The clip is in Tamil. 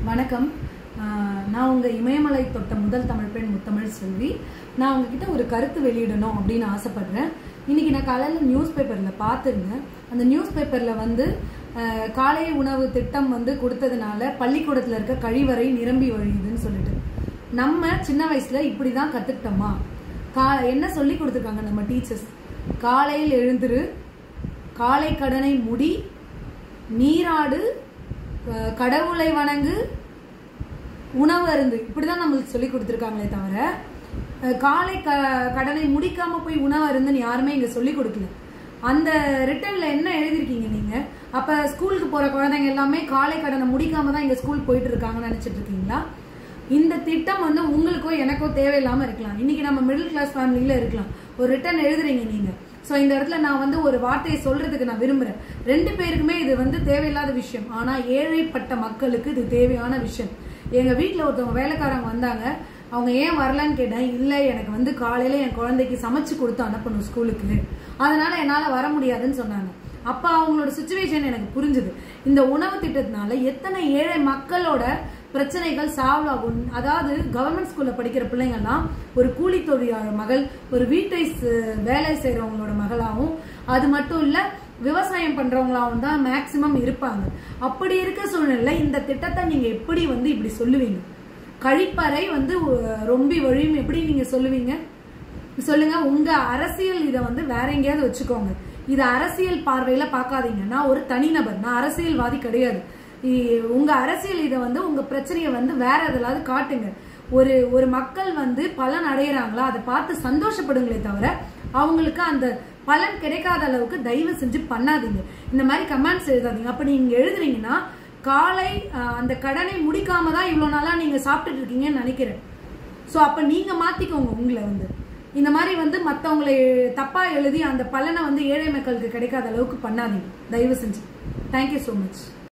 வணக்கம் ஆஹ் நான் உங்க இமயமலை தொட்ட முதல் தமிழ் பெண் முத்தமிழ் செல்வி நான் உங்ககிட்ட ஒரு கருத்து வெளியிடணும் அப்படின்னு ஆசைப்படுறேன் இன்னைக்கு நான் காலையில் நியூஸ் பேப்பரில் பார்த்துருந்தேன் அந்த நியூஸ் பேப்பரில் வந்து ஆஹ் காலை உணவு திட்டம் வந்து கொடுத்ததுனால பள்ளிக்கூடத்தில் இருக்க கழிவறை நிரம்பி வழியுதுன்னு சொல்லிட்டு நம்ம சின்ன வயசுல இப்படி தான் கற்றுக்கிட்டோமா கா என்ன சொல்லி கொடுத்துருக்காங்க நம்ம டீச்சர்ஸ் காலையில் எழுந்திரு காலை கடனை முடி நீராடு அஹ் கடவுளை வணங்கு உணவு அருந்து இப்படிதான் நம்மளுக்கு சொல்லி கொடுத்துருக்காங்களே தவிர அஹ் காலை க கடனை முடிக்காம போய் உணவு அருந்துன்னு யாருமே இங்க சொல்லி கொடுக்கல அந்த ரிட்டர்ன்ல என்ன எழுதிருக்கீங்க நீங்க அப்ப ஸ்கூலுக்கு போற குழந்தைங்க எல்லாமே காலை கடனை முடிக்காம தான் இங்க ஸ்கூல் போயிட்டு இருக்காங்கன்னு நினைச்சிட்டு இருக்கீங்களா இந்த திட்டம் வந்து உங்களுக்கோ எனக்கோ தேவையில்லாம இருக்கலாம் இன்னைக்கு நம்ம மிடில் கிளாஸ் ஃபேமிலியில இருக்கலாம் ஒரு ரிட்டர்ன் எழுதுறீங்க நீங்க ஸோ இந்த இடத்துல நான் வந்து ஒரு வார்த்தையை சொல்றதுக்கு நான் விரும்புறேன் ரெண்டு பேருக்குமே இது வந்து தேவையில்லாத விஷயம் ஆனா ஏழைப்பட்ட மக்களுக்கு இது தேவையான விஷயம் எங்க வீட்டில் ஒருத்தவங்க வேலைக்காரங்க வந்தாங்க அவங்க ஏன் வரலன்னு கேட்டேன் இல்லை எனக்கு வந்து காலையில என் குழந்தைக்கு சமைச்சு கொடுத்து அனுப்பணும் ஸ்கூலுக்கு அதனால என்னால் வர முடியாதுன்னு சொன்னாங்க அப்ப அவங்களோட சுச்சுவேஷன் எனக்கு புரிஞ்சுது இந்த உணவு திட்டத்தினால எத்தனை ஏழை மக்களோட பிரச்சனைகள் சால்வ் ஆகும் அதாவது கவர்மெண்ட் ஸ்கூல்ல படிக்கிற பிள்ளைங்கள்லாம் ஒரு கூலி தொழிலாளர் மகள் ஒரு வீட்டை ச- வேலை செய்யறவங்களோட மகளாகவும் அது மட்டும் இல்ல விவசாயம் பண்றவங்களாவும் தான் மேக்சிமம் இருப்பாங்க அப்படி இருக்க சூழ்நிலையில இந்த திட்டத்தை நீங்க எப்படி வந்து இப்படி சொல்லுவீங்க கழிப்பறை வந்து ஒ- ரொம்பி வழியும் எப்படி நீங்க சொல்லுவீங்க சொல்லுங்க உங்க அரசியல் இதை வந்து வேற எங்கேயாவது வச்சுக்கோங்க இது அரசியல் பார்வையில பார்க்காதீங்க நான் ஒரு தனிநபர் நான் அரசியல்வாதி கிடையாது இ- உங்க அரசியல் இதை வந்து உங்க பிரச்சனையை வந்து வேற எதுலாவது காட்டுங்க ஒரு ஒரு மக்கள் வந்து பலன் அடையிறாங்களா அதை பார்த்து சந்தோஷப்படுங்களே தவிர அவங்களுக்கு அந்த பலன் கிடைக்காத அளவுக்கு தயவு செஞ்சு பண்ணாதீங்க இந்த மாதிரி கமெண்ட்ஸ் எழுதாதீங்க அப்ப நீங்க எழுதுறீங்கன்னா காலை அஹ், அந்த கடனை முடிக்காம தான் இவ்வளவு நாளா நீங்க சாப்பிட்டுட்டு இருக்கீங்கன்னு நினைக்கிறேன் ஸோ அப்போ நீங்கள் மாற்றிக்கோங்க உங்களை வந்து இந்த மாதிரி வந்து மற்றவங்களை தப்பாக எழுதி அந்த பலனை வந்து ஏழை மக்களுக்கு கிடைக்காத அளவுக்கு பண்ணாதீங்க தயவு செஞ்சு தேங்க்யூ ஸோ மச்